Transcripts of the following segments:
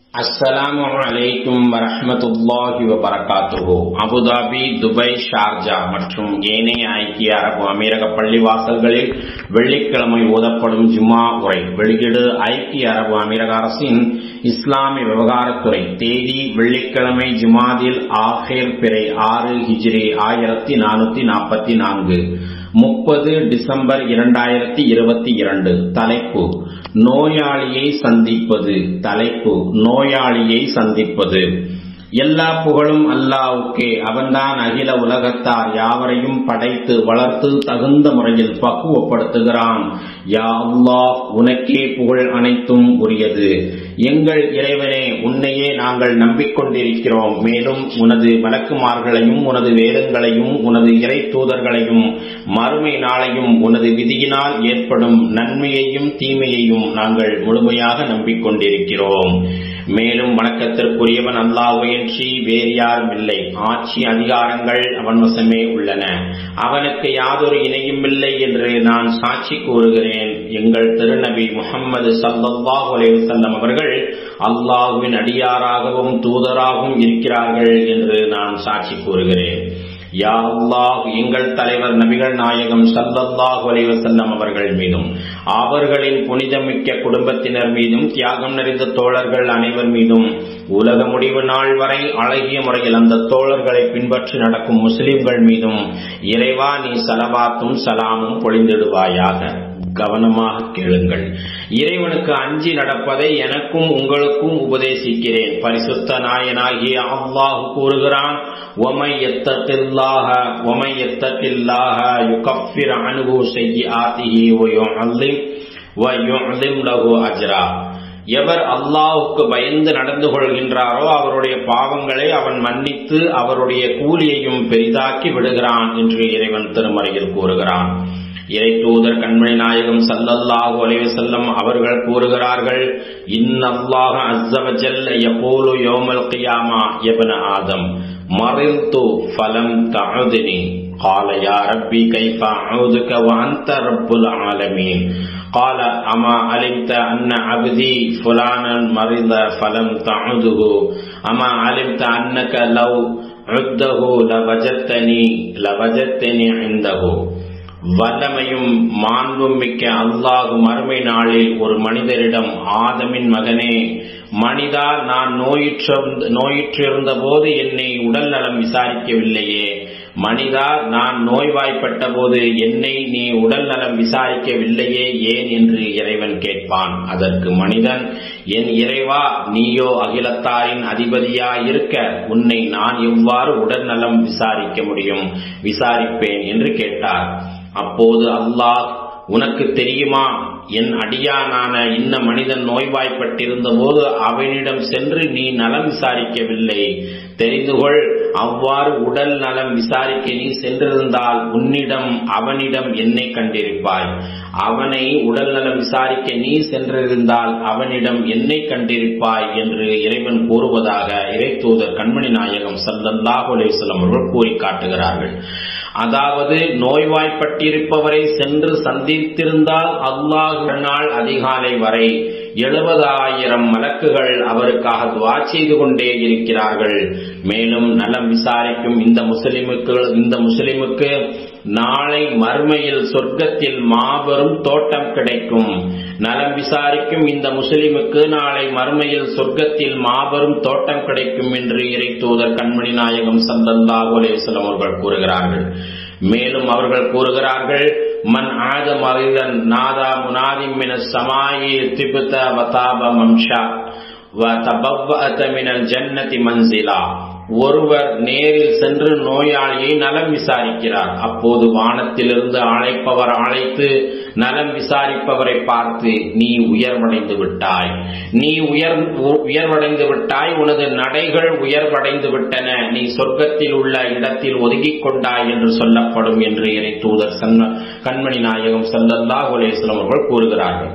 அஸ்ஸலாமு அலைக்கும் வரஹ்மத்துல்லாஹி வபரகாத்துஹு அபுதாபி துபை ஷார்ஜா மற்றும் ஏனைய ஐக்கிய அரபு அமீரக பள்ளிவாசல்களில் வெள்ளிக்கிழமை ஓதப்படும் ஜுமா உரை வெளியீடு ஐக்கிய அரபு அமீரக அரசின் இஸ்லாமிய விவகாரத்துறை தேதி வெள்ளிக்கிழமை ஜுமாதில் ஆஹிர் பிறை ஆறு ஹிஜ்ரி ஆயிரத்தி நானூத்தி நாற்பத்தி நான்கு முப்பது டிசம்பர் இரண்டாயிரத்தி இருபத்தி இரண்டு தலைப்பு நோயாளியை சந்திப்பது தலைப்பு நோயாளியை சந்திப்பது எல்லா புகழும் அல்லாவுக்கே அவன்தான் அகில உலகத்தார் யாவரையும் படைத்து வளர்த்து தகுந்த முறையில் பக்குவப்படுத்துகிறான் யா அல்லாஹ் உனக்கே புகழ் அனைத்தும் உரியது எங்கள் இறைவனே உன்னையே நாங்கள் நம்பிக்கொண்டிருக்கிறோம் மேலும் உனது வழக்குமார்களையும் உனது வேதங்களையும் உனது இறை தூதர்களையும் மறுமை நாளையும் உனது விதியினால் ஏற்படும் நன்மையையும் தீமையையும் நாங்கள் முழுமையாக நம்பிக்கொண்டிருக்கிறோம் மேலும் வணக்கத்திற்குரியவன் அல்லாஹுவையன்றி வேறு யாரும் இல்லை ஆட்சி அதிகாரங்கள் அவன் வசமே உள்ளன அவனுக்கு யாதொரு இணையும் இல்லை என்று நான் சாட்சி கூறுகிறேன் எங்கள் திருநபி முகம்மது சல்லாஹூ அலைவசல்லம் அவர்கள் அல்லாஹுவின் அடியாராகவும் தூதராகவும் இருக்கிறார்கள் என்று நான் சாட்சி கூறுகிறேன் யா அல்லாஹ் எங்கள் தலைவர் நபிகள் நாயகம் சல்லல்லாஹு அலைவசல்லம் அவர்கள் மீதும் அவர்களின் புனிதமிக்க குடும்பத்தினர் மீதும் தியாகம் நிறைந்த தோழர்கள் அனைவர் மீதும் உலக முடிவு நாள் வரை அழகிய முறையில் அந்த தோழர்களை பின்பற்றி நடக்கும் முஸ்லிம்கள் மீதும் இறைவா நீ சலவாத்தும் சலாமும் பொழிந்திடுவாயாக கவனமாக கேளுங்கள் இறைவனுக்கு அஞ்சி நடப்பதை எனக்கும் உங்களுக்கும் உபதேசிக்கிறேன் பரிசுத்த நாயனாகிய அல்லாஹ் கூறுகிறான் ஒமை எத்தத்தில்லாக ஒமை எத்தத்தில்லாக யுகஃபிர் அணுகு செய்ய ஆத்திஹி ஒயும் வயும் லகு அஜ்ரா எவர் அல்லாஹுக்கு பயந்து நடந்து கொள்கின்றாரோ அவருடைய பாவங்களை அவன் மன்னித்து அவருடைய கூலியையும் பெரிதாக்கி விடுகிறான் என்று இறைவன் திருமறையில் கூறுகிறான் இறை தூதர் கண்மணி நாயகம் சல்லல்லாஹு அலைவு செல்லம் அவர்கள் கூறுகிறார்கள் இன்னல்லாஹ அஸ்ஸவஜல் யகூலு யௌமல் கியாமா யப்ன ஆதம் மரில்து ஃபலம் தஅதுனி قال يا ربي كيف أعوذك وأنت رب العالمين قال أما علمت أن عبدي فلانا مرض فلم تعده أما علمت أنك لو عده لوجدتني لوجدتني عنده வல்லமையும் மாண்பும் மிக்க அல்லாஹு மறுமை நாளில் ஒரு மனிதரிடம் ஆதமின் மகனே மனிதா நான் நோயிற்றிருந்த போது என்னை உடல் நலம் விசாரிக்கவில்லையே மனிதா நான் நோய்வாய்ப்பட்ட போது என்னை நீ உடல் நலம் விசாரிக்கவில்லையே ஏன் என்று இறைவன் கேட்பான் அதற்கு மனிதன் என் இறைவா நீயோ அகிலத்தாரின் அதிபதியா இருக்க உன்னை நான் எவ்வாறு உடல் நலம் விசாரிக்க முடியும் விசாரிப்பேன் என்று கேட்டார் அப்போது அல்லாஹ் உனக்கு தெரியுமா என் அடியானான இன்ன மனிதன் நோய்வாய்ப்பட்டிருந்த போது அவனிடம் சென்று நீ நலம் விசாரிக்கவில்லை தெரிந்து கொள் அவ்வாறு உடல் நலம் விசாரிக்க நீ சென்றிருந்தால் உன்னிடம் அவனிடம் என்னை கண்டிருப்பாய் அவனை உடல் நலம் விசாரிக்க நீ சென்றிருந்தால் அவனிடம் என்னை கண்டிருப்பாய் என்று இறைவன் கூறுவதாக இறை தூதர் கண்மணி நாயகம் சல்லல்லாஹு அலைவலம் அவர்கள் கூறி காட்டுகிறார்கள் அதாவது நோய்வாய்ப்பட்டிருப்பவரை சென்று சந்தித்திருந்தால் அல்லாஹ் நாள் அதிகாலை வரை எழுபதாயிரம் மலக்குகள் அவருக்காக துவா செய்து கொண்டே இருக்கிறார்கள் மேலும் நலம் விசாரிக்கும் இந்த முஸ்லிமுக்கு இந்த முஸ்லிமுக்கு நாளை மறுமையில் சொர்க்கத்தில் மாபெரும் தோட்டம் கிடைக்கும் நலம் விசாரிக்கும் இந்த முஸ்லிமுக்கு நாளை மறுமையில் சொர்க்கத்தில் மாபெரும் தோட்டம் கிடைக்கும் என்று இறை தூதர் கண்மணி நாயகம் சந்தல்லாஹு அலேஸ்லம் அவர்கள் கூறுகிறார்கள் மேலும் அவர்கள் கூறுகிறார்கள் மன் ஆத மரிதன் நாதா முனாதிம் மின சமாயி திபுத வதாப மம்ஷா வ தபவ்வஅத மினல் ஜன்னதி மன்சிலா ஒருவர் நேரில் சென்று நோயாளியை நலம் விசாரிக்கிறார் அப்போது வானத்திலிருந்து அழைப்பவர் அழைத்து நலம் விசாரிப்பவரை பார்த்து நீ உயர்வடைந்து விட்டாய் நீ உயர் உயர்வடைந்து விட்டாய் உனது நடைகள் உயர்வடைந்து விட்டன நீ சொர்க்கத்தில் உள்ள இடத்தில் ஒதுக்கிக் கொண்டாய் என்று சொல்லப்படும் என்று இறை தூதர் கண்மணி நாயகம் சல்லல்லா அலேஸ்லம் அவர்கள் கூறுகிறார்கள்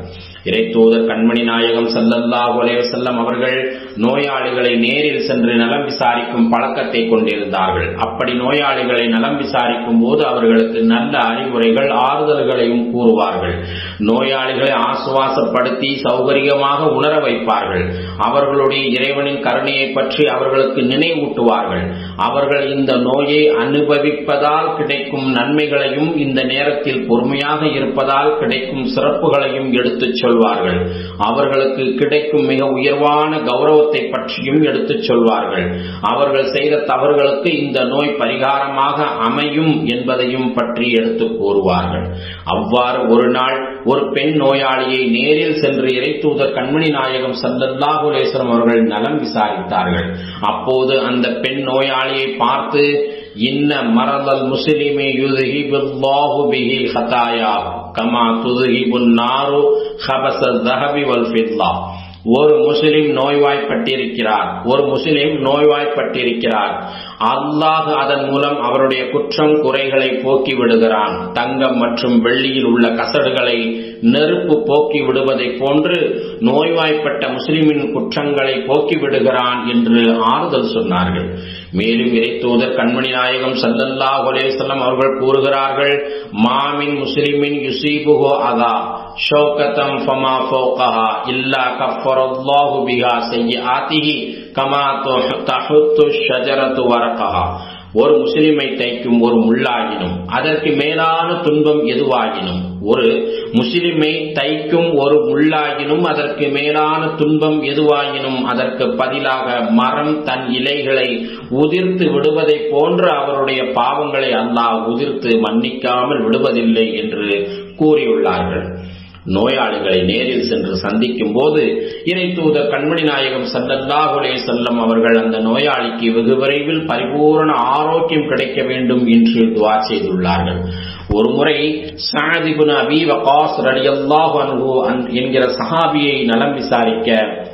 இறைத்தூதர் கண்மணி நாயகம் சல்லல்லாஹு அலைஹி வஸல்லம் அவர்கள் நோயாளிகளை நேரில் சென்று நலம் விசாரிக்கும் பழக்கத்தை கொண்டிருந்தார்கள் அப்படி நோயாளிகளை நலம் விசாரிக்கும் போது அவர்களுக்கு நல்ல அறிவுரைகள் ஆறுதல்களையும் கூறுவார்கள் நோயாளிகளை ஆசுவாசப்படுத்தி சௌகரியமாக உணர வைப்பார்கள் அவர்களுடைய இறைவனின் கருணையை பற்றி அவர்களுக்கு நினைவூட்டுவார்கள் அவர்கள் இந்த நோயை அனுபவிப்பதால் கிடைக்கும் நன்மைகளையும் இந்த நேரத்தில் பொறுமையாக இருப்பதால் கிடைக்கும் சிறப்புகளையும் எடுத்துச் சொல்வார்கள் அவர்களுக்கு கிடைக்கும் மிக உயர்வான கௌரவத்தை பற்றியும் எடுத்துச் சொல்வார்கள் அவர்கள் செய்த தவறுகளுக்கு இந்த நோய் பரிகாரமாக அமையும் என்பதையும் பற்றி எடுத்து கூறுவார்கள் அவ்வாறு ஒரு நாள் ஒரு பெண் நோயாளியை நேரில் சென்று இறைத்தூதர் கண்மணி நாயகம் சல்லல்லாஹுலேஸ்வரம் அவர்கள் நலம் விசாரித்தார்கள் அப்போது அந்த பெண் நோயாளியை பார்த்து இன்ன மரதல் முஸ்லிமே யுதுஹிபுல்லாஹு பிஹி ஹதாயா கமா துதுஹிபுன் நாரு ஹபஸ ذهب والفضة ஒரு முஸ்லிம் நோய்வாய்ப்பட்டிருக்கிறார் ஒரு முஸ்லிம் நோய்வாய்ப்பட்டிருக்கிறார் அல்லாஹ் அதன் மூலம் அவருடைய குற்றம் குறைகளை போக்கி விடுகிறான் தங்கம் மற்றும் வெள்ளியில் உள்ள கசடுகளை நெருப்பு போக்கி விடுவதை போன்று நோய்வாய்ப்பட்ட முஸ்லிமின் குற்றங்களை போக்கி விடுகிறான் என்று ஆறுதல் சொன்னார்கள் மேலும் இறைத்தூதர் கண்மணி நாயகம் சல்லல்லா ஒலேசல்லம் அவர்கள் கூறுகிறார்கள் மாமின் முஸ்லிமின் யுசீபுகோ அதா ஷோகத்தம் ஃபமா ஃபோகஹா இல்லா கஃபரல்லாஹு பிஹா செய்யாத்திஹி கமா தஹுத்து ஷஜரத்து வரகஹா ஒரு முஸ்லிமை தைக்கும் ஒரு முள்ளாகினும் அதற்கு மேலான துன்பம் எதுவாகினும் ஒரு முஸ்லிமை தைக்கும் ஒரு முள்ளாகினும் அதற்கு மேலான துன்பம் எதுவாகினும் அதற்கு பதிலாக மரம் தன் இலைகளை உதிர்த்து விடுவதை போன்று அவருடைய பாவங்களை அல்லாஹ் உதிர்த்து மன்னிக்காமல் விடுவதில்லை என்று கூறியுள்ளார்கள் நோயாளிகளை நேரில் சென்று சந்திக்கும் போது இறை தூதர் கண்மணி நாயகம் சல்லல்லாஹுலே செல்லம் அவர்கள் அந்த நோயாளிக்கு வெகு விரைவில் பரிபூரண ஆரோக்கியம் கிடைக்க வேண்டும் என்று துவா செய்துள்ளார்கள் ஒருமுறை சாதிபுன் அபி வகாஸ் ரலியல்லாஹு அன்ஹு என்கிற சஹாபியை நலம் விசாரிக்க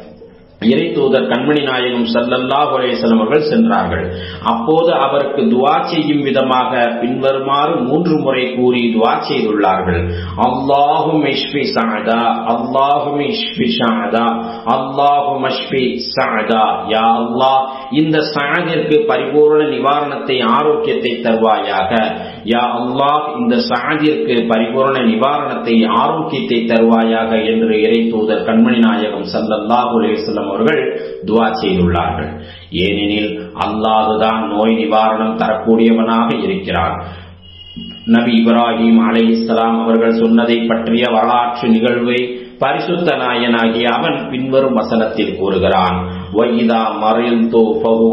இறை தூதர் கண்மணி நாயகம் சல்லல்லாஹு அலையம் அவர்கள் சென்றார்கள் அப்போது அவருக்கு துவா செய்யும் விதமாக பின்வருமாறு மூன்று முறை கூறி துவா செய்துள்ளார்கள் அல்லாஹும் இஷ்பி சாதா அல்லாஹும் இஷ்பி சாதா அல்லாஹும் அஷ்பி சாதா யா அல்லாஹ் இந்த சாதிற்கு பரிபூர்ண நிவாரணத்தை ஆரோக்கியத்தை தருவாயாக யா அல்லாஹ் இந்த சாதிற்கு பரிபூர்ண நிவாரணத்தை ஆரோக்கியத்தை தருவாயாக என்று இறை தூதர் கண்மணி நாயகம் சல்லல்லாஹு அலையம் அவர்கள் துவா செய்துள்ளார்கள் ஏனெனில் அல்லாதுதான் நோய் நிவாரணம் தரக்கூடியவனாக இருக்கிறான் நபி இப்ராஹிம் அலை இஸ்லாம் அவர்கள் சொன்னதை பற்றிய வரலாற்று நிகழ்வை பரிசுத்த நாயனாகிய அவன் பின்வரும் வசனத்தில் கூறுகிறான் வைதா மறைல் தோ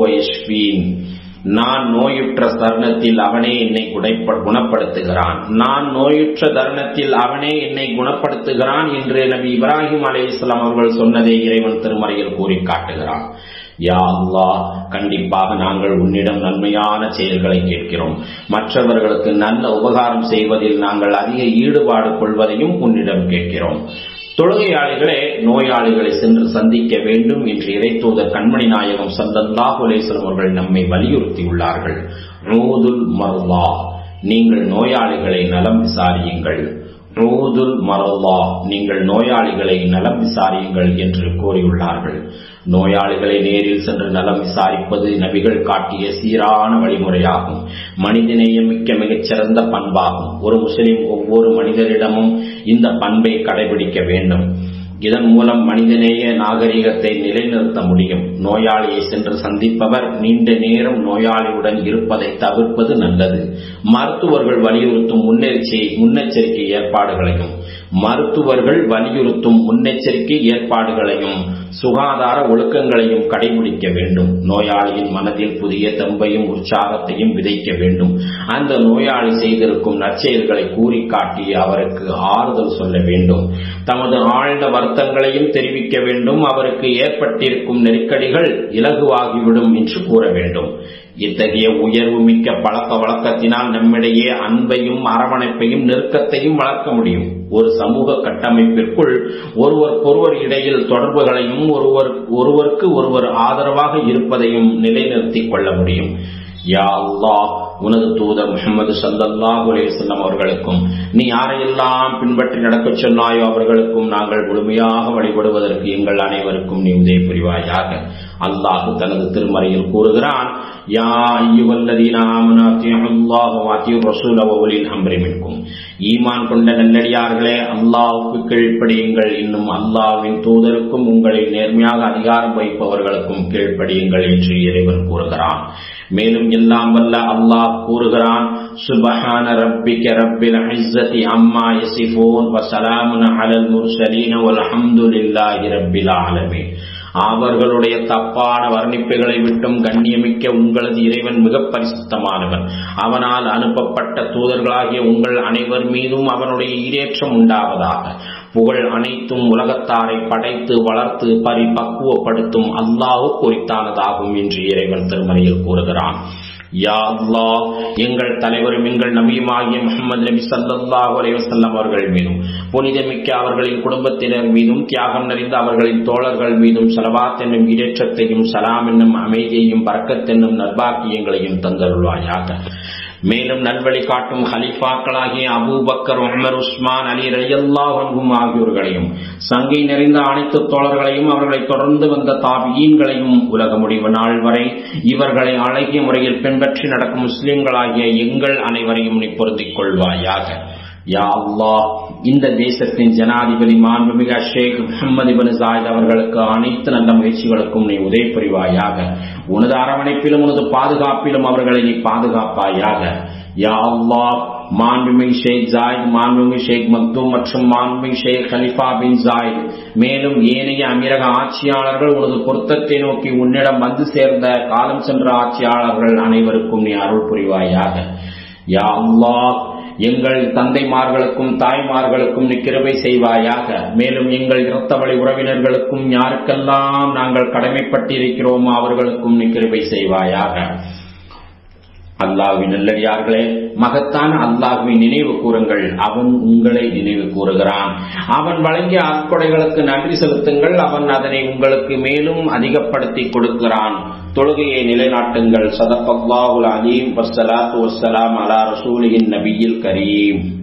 நான் நோயுற்ற தருணத்தில் அவனே என்னை குணப்படுத்துகிறான் நான் நோயுற்ற தருணத்தில் அவனே என்னை குணப்படுத்துகிறான் என்று நபி இப்ராஹிம் அலி இஸ்லாம் அவர்கள் சொன்னதை இறைவன் திருமறையில் கூறி காட்டுகிறான் யா அல்லா கண்டிப்பாக நாங்கள் உன்னிடம் நன்மையான செயல்களை கேட்கிறோம் மற்றவர்களுக்கு நல்ல உபகாரம் செய்வதில் நாங்கள் அதிக ஈடுபாடு கொள்வதையும் உன்னிடம் கேட்கிறோம் தொழுகையாளிகளே நோயாளிகளை சென்று சந்திக்க வேண்டும் என்று இறைத்தூதர் கண்மணி நாயகம் சந்தல்லாஹு அலேஸ்வரம் அவர்கள் நம்மை வலியுறுத்தியுள்ளார்கள் நூதுல் மர்லா நீங்கள் நோயாளிகளை நலம் விசாரியுங்கள் நூதுல் மரல்லா நீங்கள் நோயாளிகளை நலம் விசாரியுங்கள் என்று கூறியுள்ளார்கள் நோயாளிகளை நேரில் சென்று நலம் விசாரிப்பது நபிகள் காட்டிய சீரான வழிமுறையாகும் மனிதநேயம் மிக்க மிகச்சிறந்த பண்பாகும் ஒரு முஸ்லிம் ஒவ்வொரு மனிதரிடமும் இந்த பண்பை கடைபிடிக்க வேண்டும் இதன் மூலம் மனிதநேய நாகரிகத்தை நிலைநிறுத்த முடியும் நோயாளியை சென்று சந்திப்பவர் நீண்ட நேரம் நோயாளியுடன் இருப்பதை தவிர்ப்பது நல்லது மருத்துவர்கள் வலியுறுத்தும் முன்னெச்சரிக்கை முன்னெச்சரிக்கை ஏற்பாடுகளையும் மருத்துவர்கள் வலியுறுத்தும் முன்னெச்சரிக்கை ஏற்பாடுகளையும் சுகாதார ஒழுக்கங்களையும் கடைபிடிக்க வேண்டும் நோயாளியின் மனதில் புதிய தெம்பையும் உற்சாகத்தையும் விதைக்க வேண்டும் அந்த நோயாளி செய்திருக்கும் நற்செயல்களை கூறி காட்டி அவருக்கு ஆறுதல் சொல்ல வேண்டும் தமது ஆழ்ந்த வருத்தங்களையும் தெரிவிக்க வேண்டும் அவருக்கு ஏற்பட்டிருக்கும் நெருக்கடிகள் இலகுவாகிவிடும் என்று கூற வேண்டும் இத்தகைய உயர்வு மிக்க பழக்க வழக்கத்தினால் நம்மிடையே அன்பையும் அரவணைப்பையும் நெருக்கத்தையும் வளர்க்க முடியும் ஒரு சமூக கட்டமைப்பிற்குள் ஒருவருக்கொருவர் இடையில் தொடர்புகளையும் ஒருவர் ஒருவருக்கு ஒருவர் ஆதரவாக இருப்பதையும் நிலைநிறுத்திக் கொள்ள முடியும் யா அல்லாஹ் உனது தூதர் முகமது சல்லல்லாஹு அலைஹி வஸல்லம் அவர்களுக்கும் நீ யாரையெல்லாம் பின்பற்றி நடக்கச் சொன்னாயோ அவர்களுக்கும் நாங்கள் முழுமையாக வழிபடுவதற்கு எங்கள் அனைவருக்கும் நீ உதவி புரிவாயாக அல்லாஹ் தனது திருமறையில் கூறுகிறான் யா ஐயுவல்லதீன ஆமனு அத்தியுல்லாஹ வ அத்தியு ரசூல வ உலில் அம்ரி மின்கும் ஈமான் கொண்ட நல்லடியார்களே அல்லாஹ்வுக்கு கீழ்ப்படியுங்கள் இன்னும் அல்லாஹ்வின் தூதருக்கும் உங்களை நேர்மையாக அதிகாரம் வைப்பவர்களுக்கும் கீழ்ப்படியுங்கள் என்று இறைவன் கூறுகிறான் மேலும் எல்லாம் வல்ல அல்லாஹ் கூறுகிறான் சுபஹான ரப்பிக ரப்பில் இஸ்ஸதி அம்மா யசிஃபூன் வ ஸலாமுன் அலல் முர்சலீன வல்ஹம்துலில்லாஹி ரப்பில் ஆலமீன் அவர்களுடைய தப்பான வர்ணிப்புகளை விட்டும் கண்ணியமிக்க உங்களது இறைவன் மிக பரிசுத்தமானவன் அவனால் அனுப்பப்பட்ட தூதர்களாகிய உங்கள் அனைவர் மீதும் அவனுடைய ஈரேற்றம் உண்டாவதாக புகழ் அனைத்தும் உலகத்தாரை படைத்து வளர்த்து பரிபக்குவப்படுத்தும் அல்லாஹு குறித்தானதாகும் என்று இறைவன் திருமறையில் கூறுகிறான் யா அல்லாஹ் எங்கள் தலைவரும் எங்கள் நபியுமாகிய முகமது நபி சல்லல்லாஹு அலைஹி வஸல்லம் அவர்கள் மீதும் புனிதமிக்க அவர்களின் குடும்பத்தினர் மீதும் தியாகம் நிறைந்த அவர்களின் தோழர்கள் மீதும் சலவாத் என்னும் இடேற்றத்தையும் சலாம் என்னும் அமைதியையும் பறக்கத் என்னும் நர்பாக்கியங்களையும் தந்தருள்வாயாக மேலும் நல்வழி காட்டும் ஹலிஃபாக்களாகிய அபூபக்கர் உமர் உஸ்மான் அலி ரலியல்லாஹும் ஆகியோர்களையும் சங்கை நிறைந்த அனைத்து தோழர்களையும் அவர்களை தொடர்ந்து வந்த தாபியீன்களையும் உலக முடிவு நாள் வரை இவர்களை அழகிய முறையில் பின்பற்றி நடக்கும் முஸ்லிம்களாகிய எங்கள் அனைவரையும் நீ பொருந்திக் கொள்வாயாக யா அல்லாஹ் இந்த தேசத்தின் ஜனாதிபதி மாண்புமிகு ஷேக் முகமது இபன் ஜாயித் அவர்களுக்கு அனைத்து நல்ல முயற்சிகளுக்கும் நீ உதவி புரிவாயாக உனது அரவணைப்பிலும் உனது பாதுகாப்பிலும் அவர்களை நீ பாதுகாப்பாயாக யா அல்லாஹ் மாண்புமிகு ஷேக் ஜாயித் மாண்புமிகு ஷேக் மக்தூம் மற்றும் மாண்புமிகு ஷேக் ஹலிஃபா பின் ஜாயித் மேலும் ஏனைய அமீரக ஆட்சியாளர்கள் உனது பொருத்தத்தை நோக்கி உன்னிடம் வந்து சேர்ந்த காலம் சென்ற ஆட்சியாளர்கள் அனைவருக்கும் நீ அருள் புரிவாயாக யா அல்லாஹ் எங்கள் தந்தைமார்களுக்கும் தாய்மார்களுக்கும் நீ கிருபை செய்வாயாக மேலும் எங்கள் இரத்த வழி உறவினர்களுக்கும் யாருக்கெல்லாம் நாங்கள் கடமைப்பட்டிருக்கிறோமோ அவர்களுக்கும் நீ கிருபை செய்வாயாக அல்லாஹ்வின் நல்லடியார்களே மகத்தான அல்லாஹ்வின் நினைவு கூறுங்கள் அவன் உங்களை நினைவு கூறுகிறான் அவன் வழங்கிய அற்கொடைகளுக்கு நன்றி செலுத்துங்கள் அவன் அதனை உங்களுக்கு மேலும் அதிகப்படுத்தி கொடுக்கிறான் தொழுகையை நிலைநாட்டுங்கள் சதப்பல்லாஹுல் அலீம் வஸ்ஸலாத்து வஸ்ஸலாம் அலா ரசூலின் நபியில் கரீம்